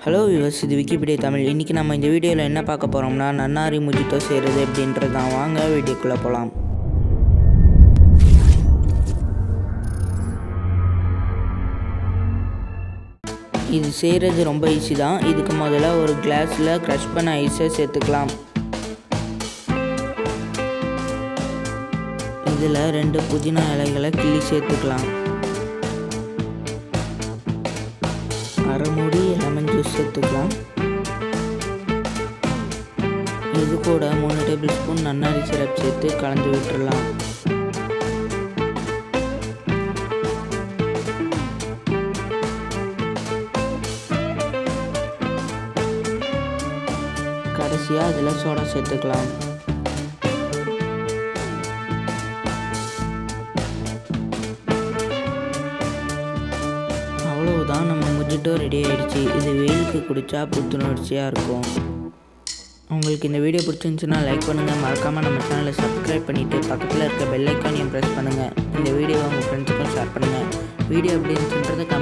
hello விவஸ் இது Wikipedia Tamil இன்றைக்கி நம்ம இந்த வீடியோவில் என்ன பார்க்க போகிறோம்னா நன்னாரி முஜித்தோ செய்கிறது அப்படின்றது தான் வாங்க வீடியோக்குள்ளே போகலாம் இது செய்கிறது ரொம்ப ஈஸி தான் இதுக்கு முதல்ல ஒரு கிளாஸில் க்ரஷ் பண்ண ஐஸை சேர்த்துக்கலாம் இதில் ரெண்டு புதினா இலைகளை கிள்ளி சேர்த்துக்கலாம் அரை மூடி லெமன் ஜூஸ் சேர்த்துக்கலாம் இது கூட மூணு டேபிள் ஸ்பூன் நன்னாரி சிரப் சேர்த்து கலந்து விட்டுறலாம் கடைசியாக அதில் சோடா சேர்த்துக்கலாம் அவ்வளவுதான் நம்ம முஜிட்டோ ரெடி ஆயிடுச்சு இது வெயிலுக்கு குடித்தா புத்துணர்ச்சியாக இருக்கும் உங்களுக்கு இந்த வீடியோ பிடிச்சிருந்துச்சுன்னா லைக் பண்ணுங்கள் மறக்காமல் நம்ம சேனலை சப்ஸ்கிரைப் பண்ணிவிட்டு பக்கத்தில் இருக்க பெல் ஐக்கானையும் ப்ரெஸ் பண்ணுங்கள் இந்த வீடியோவை உங்கள் ஃப்ரெண்ட்ஸுக்கும் ஷேர் பண்ணுங்கள் வீடியோ எப்படி இருந்துச்சுன்றதை